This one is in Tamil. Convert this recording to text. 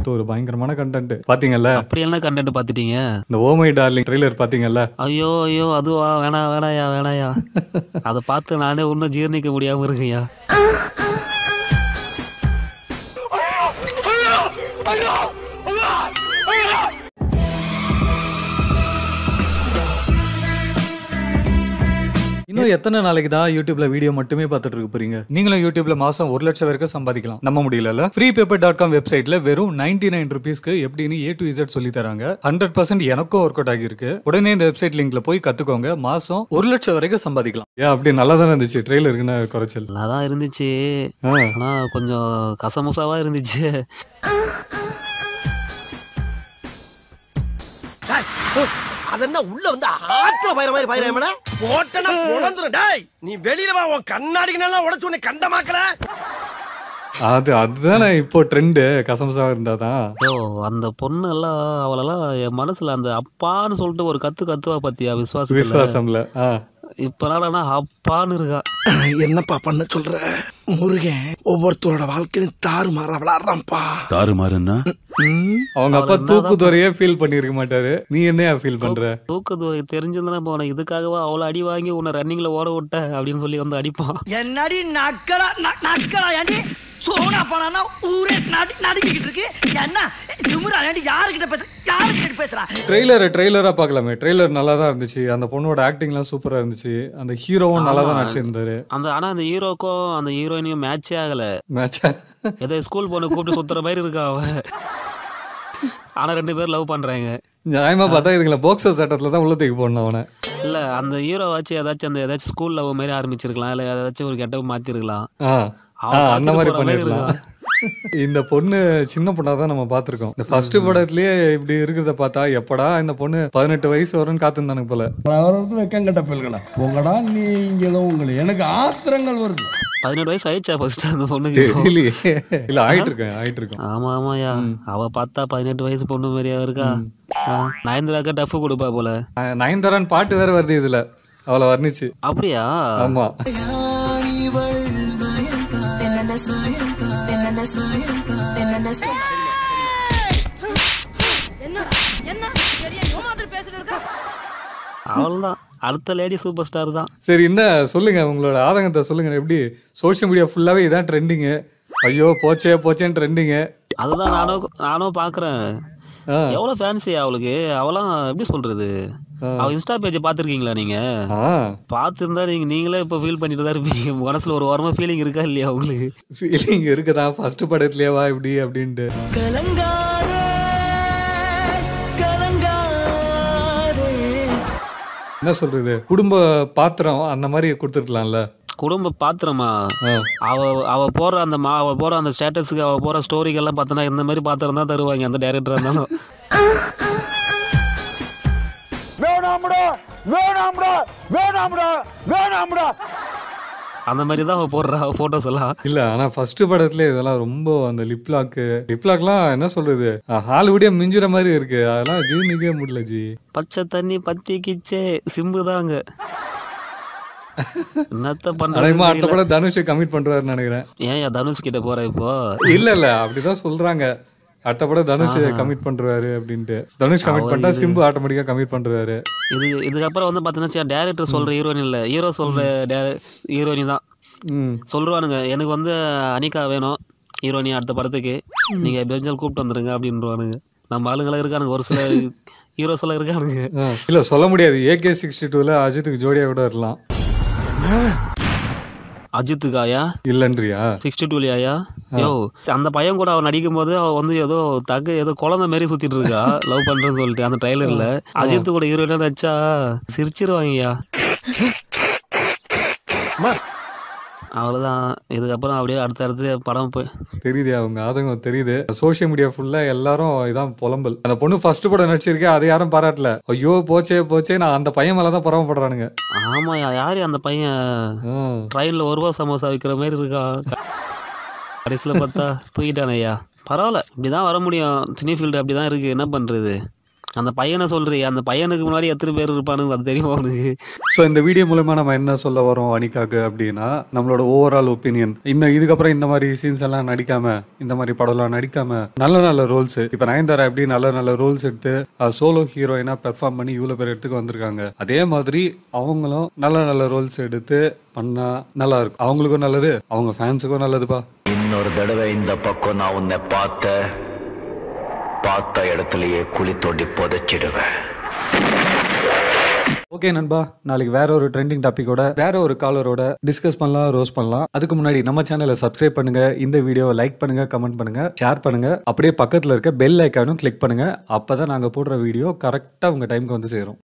அடுத்து ஒரு பயங்கரமான கண்டென்ட் பாத்தீங்கல்ல அப்படி என்ன கண்டென்ட் பார்த்துட்டீங்க இந்த ஓமை டார்லிங் ட்ரெய்லர் பாத்தீங்கல்ல ஐயோ ஐயோ அதுவா வேணாம் வேணாயா வேணாயா அதை பார்த்து நானே இன்னும் ஜீரணிக்க முடியாம இருக்கேன்யா இன்னும் எத்தனை நாளைக்கு தான் யூடியூப்ல வீடியோ மட்டுமே பார்த்துட்டு இருக்க போறீங்க நீங்களும் யூடியூப்ல மாசம் ஒரு லட்சம் வரைக்கும் சம்பாதிக்கலாம் நம்ப முடியல ஃப்ரீ பேப்பர் டாட் காம் வெப்சைட்ல வெறும் நைன்டி நைன் ருபீஸ்க்கு எப்படின்னு ஏ டு இசட் சொல்லி தராங்க ஹண்ட்ரட் பர்சன்ட் எனக்கும் ஒர்க் அவுட் ஆகியிருக்கு உடனே இந்த வெப்சைட் லிங்க்ல போய் கத்துக்கோங்க மாசம் ஒரு லட்சம் வரைக்கும் சம்பாதிக்கலாம் ஏன் அப்படி நல்லா தானே இருந்துச்சு ட்ரெயிலருக்குன்னு குறைச்சல் நல்லா தான் இருந்துச்சு ஆ. ஆனா கொஞ்சம் கசமுசாவா இருந்துச்சு அதென்ன உள்ள வந்து ஆத்துல பயிர மாதிரி பயிர போட்டனா பொழந்துரும் டேய் நீ வெளியில வா உன் கண்ணாடிக்கு நல்லா உடைச்சு உன்னை கண்டமாக்கல அது அதுதானே இப்போ ட்ரெண்டு கசமசா இருந்தாதான் ஐயோ அந்த பொண்ணு எல்லாம் அவளெல்லாம் என் மனசுல அந்த அப்பான்னு சொல்லிட்டு ஒரு கத்து கத்துவா பாத்தியா விசுவாசம் விசுவாசம்ல ஆ இப்ப ஆனா அப்பான்னு இருக்கா என்னப்பா பண்ண சொல்ற முருகன் ஒவ்வொருத்தரோட வாழ்க்கையும் தாறு மாற விளாடுறான்ப்பா தாறுமாறுன்னா அவங்க அப்பா தூக்குதுறையே ஃபீல் பண்ணிருக்க மாட்டாரு நீ என்னையா ஃபீல் பண்ற தூக்கத்துறை தெரிஞ்சிருந்தா போன இதுக்காகவா அவ்வளவு அடி வாங்கி உன்னை ரன்னிங்ல ஓட விட்ட அப்படின்னு சொல்லி வந்து அடிப்பான் என்னடி நக்கலா ந- நக்கலா ஏண்டி சோனா போனா ஊரே நடி நடுக்கிட்டு இருக்கு என்ன திமுறா ஏண்டி யாருக்கிட்ட பேச யாருக்கிட்ட பேசுறா ட்ரெய்லர் ட்ரெய்லரா பார்க்கலாமே ட்ரெய்லர் நல்லா தான் இருந்துச்சு அந்த பொண்ணோட ஆக்டிங்லாம் சூப்பரா இருந்துச்சு அந்த ஹீரோவும் நல்லா தான் ஆமா. நடிச்சிருந்தாரு அந்த ஆனா அந்த ஹீரோக்கும் அந்த ஹீரோயினையும் மேட்சே ஆகல மேட்சா ஏதோ ஸ்கூல் பொண்ணு கூப்பிட்டு சுத்துற மாதிரி இருக்கா அவ ஆனா ரெண்டு பேரும் லவ் பண்றாங்க நியாயமா பார்த்தா இதுங்களை போக்சோ சட்டத்துல தான் உள்ள தூக்கி போடணும் அவனை இல்ல அந்த ஹீரோ வச்சு ஏதாச்சும் அந்த ஏதாச்சும் ஸ்கூல் லவ் மாதிரி ஆரம்பிச்சிருக்கலாம் இல்ல ஏதாச்சும் ஒரு கெட்டப் மாத்திருக்கலாம் ஆ அவன் ஆ, அந்த பார்த்துட்டு மாதிரி போற மாதிரி பண்ணிடலாம் இந்த பொண்ணு சின்ன பொண்ணா தான் நம்ம பார்த்திருக்கோம் இந்த ஃபர்ஸ்ட் படத்துலயே இப்படி இருக்கிறத பார்த்தா எப்படா இந்த பொண்ணு பதினெட்டு வயசு வரும்னு காத்திருந்தானுங்க போல அவருக்கு வெக்கங்கட்ட பிள்ளைகளா போங்கடா நீங்களும் உங்களை எனக்கு ஆத்திரங்கள் வருது பதினெட்டு வயசு ஆயிடுச்சா ஃபர்ஸ்ட் அந்த பொண்ணுக்கு தெரியலையே இல்ல ஆயிட்டு இருக்கேன் ஆயிட்டு இருக்கேன் ஆமா ஆமாயா அவ பார்த்தா பதினெட்டு வயசு பொண்ணு மாதிரியா இருக்கா ஆ, நயன்தாராக்கா டஃப் கொடுப்பா போல நயன்தாரான் பாட்டு வேற வருது இதுல அவளை வர்ணிச்சு அப்படியா ஆமா அவள்தான் அடுத்த லேடி சூப்பர் ஸ்டார் தான் சரி என்ன சொல்லுங்க உங்களோட ஆதங்கத்தை சொல்லுங்க எப்படி சோஷியல் மீடியா ஃபுல்லாவே இதான் ட்ரெண்டிங்கு ஐயோ போச்சே போச்சேன்னு ட்ரெண்டிங்கு அதுதான் நானும் நானும் பாக்குறேன் ஆ. எவ்வளவு ஃபேன்சி அவளுக்கு அவளாம் எப்படி சொல்றது அவ இன்ஸ்டா பேஜ் பாத்திருக்கீங்களா நீங்க ஆ பார்த்துருந்தா நீங்க நீங்களே இப்ப ஃபீல் பண்ணிட்டு தான் இருப்பீங்க மனசுல ஒரு ஓரமா ஃபீலிங் இருக்கா இல்லையா உங்களுக்கு ஃபீலிங் இருக்குதான் ஃபர்ஸ்ட் படத்துலயேவா இப்படி அப்படின்ட்டு என்ன சொல்றது குடும்ப பாத்திரம் அந்த மாதிரி கொடுத்துருக்கலாம்ல குடும்ப பாத்திரமா ஆ. அவ அவ போற அந்த மா அவ போற அந்த ஸ்டேட்டஸ்க்கு அவ போற ஸ்டோரிக்கு எல்லாம் பார்த்தோன்னா இந்த மாதிரி பாத்திரம் தான் தருவாங்க அந்த டேரக்டர் இருந்தாலும் அந்த மாதிரி தான் அவ போடுறா போட்டோஸ் எல்லாம் இல்ல ஆனா ஃபர்ஸ்ட் படத்துல இதெல்லாம் ரொம்ப அந்த லிப்லாக்கு லிப்லாக்லாம் என்ன சொல்றது ஹாலிவுடே மிஞ்சுற மாதிரி இருக்கு அதெல்லாம் ஜீர்ணிக்கவே முடியல ஜி பச்சை தண்ணி பத்தி கிச்சே சிம்பு தாங்க என்னத்த அடையமா அடுத்த பண்றது படம் தனுஷை கமிட் பண்றாருன்னு நினைக்கிறேன் ஏன் தனுஷ் கிட்ட போற இப்போ இல்ல இல்ல அப்படிதான் சொல்றாங்க அடுத்த படம் தனுஷ் கமிட் பண்றாரு அப்படின்ட்டு தனுஷ் கமிட் அவ பண்ணிட்டா இது- சிம்பு ஆட்டோமேட்டிக்கா கமிட் பண்றாரு இது இதுக்கப்புறம் வந்து பார்த்தீங்கன்னா டேரக்டர் சொல்ற ஹீரோயின் இல்ல ஹீரோ சொல்ற ஹீரோயினி தான் ம் சொல்லுவானுங்க எனக்கு வந்து அனிகா வேணும் ஹீரோயினி அடுத்த படத்துக்கு நீங்க பெஞ்சல் கூப்பிட்டு வந்துருங்க அப்படின்றவானுங்க நம்ம ஆளுங்களாம் இருக்கானுங்க ஒரு சில ஹீரோஸ் எல்லாம் இருக்கானுங்க ஆ. இல்ல சொல்ல முடியாது ஏகே சிக்ஸ்டி டூல அஜித்துக்கு ஜோடியா கூட வரலாம் அஜித்துக்காயா இல்லன்றியா சிக்ஸ்டி டூலியாயா யோ அந்த பையன் கூட அவன் நடிக்கும் போது அவ வந்து ஏதோ தகு ஏதோ குழந்தை மாரி சுத்திட்டு இருக்கா லவ் பண்றேன்னு சொல்லிட்டு அந்த ட்ரைலர்ல அஜித் கூட ஹீரோயினா நடிச்சா சிரிச்சிருவாங்கய்யா அவ்வளவுதான் இதுக்கப்புறம் அப்படியே அடுத்த அடுத்து படம் போய் தெரியுது அவங்க ஆதங்கம் தெரியுது சோஷியல் மீடியா ஃபுல்லா எல்லாரும் இதான் புலம்பல் அந்த பொண்ணு ஃபர்ஸ்ட் படம் நடிச்சிருக்கே அதை யாரும் பாராட்டல ஐயோ போச்சே போச்சே நான் அந்த பையன் மேலதான் பொறாமப்படுறானுங்க ஆமாயா யாரு அந்த பையன் ஆ. ட்ரெயின்ல ஒரு ரூபா சமோசா விற்கிற மாதிரி இருக்கா கடைசியில் பார்த்தா தூக்கிட்டானே ஐயா பரவாயில்ல இப்படிதான் வர முடியும் சினி ஃபீல்டு அப்படிதான் இருக்கு என்ன பண்றது அந்த பையனை சொல்றியே அந்த பையனுக்கு முன்னாடி எத்தனை பேர் இருப்பானுங்க அது தெரியுமா உனக்கு ஸோ இந்த வீடியோ மூலமா நம்ம என்ன சொல்ல வரோம் அனிகாக்கு அப்படின்னா நம்மளோட ஓவரால் ஒப்பீனியன் இன்னும் இதுக்கப்புறம் இந்த மாதிரி சீன்ஸ் எல்லாம் நடிக்காம இந்த மாதிரி படம்லாம் நடிக்காம நல்ல நல்ல ரோல்ஸ் இப்போ நயன்தாரா எப்படி நல்ல நல்ல ரோல்ஸ் எடுத்து சோலோ ஹீரோயினா பெர்ஃபார்ம் பண்ணி இவ்வளோ பேர் இடத்துக்கு வந்திருக்காங்க அதே மாதிரி அவங்களும் நல்ல நல்ல ரோல்ஸ் எடுத்து பண்ணா நல்லா இருக்கும் அவங்களுக்கும் நல்லது அவங்க ஃபேன்ஸுக்கும் நல்லதுப்பா இன்னொரு தடவை இந்த பக்கம் நான் உன்னை பார்த்த பார்த்த இடத்துலயே குழி தோண்டி புதைச்சிடுவேன் ஓகே நண்பா நாளைக்கு வேற ஒரு ட்ரெண்டிங் டாபிக்கோட வேற ஒரு காலரோட டிஸ்கஸ் பண்ணலாம் ரோஸ் பண்ணலாம் அதுக்கு முன்னாடி நம்ம சேனலை சப்ஸ்கிரைப் பண்ணுங்க இந்த வீடியோவை லைக் பண்ணுங்க கமெண்ட் பண்ணுங்க ஷேர் பண்ணுங்க அப்படியே பக்கத்துல இருக்க பெல் ஐக்கானும் கிளிக் பண்ணுங்க அப்பதான் நாங்க போடுற வீடியோ கரெக்டா உங்க டைம்க்கு வந்து சேரும்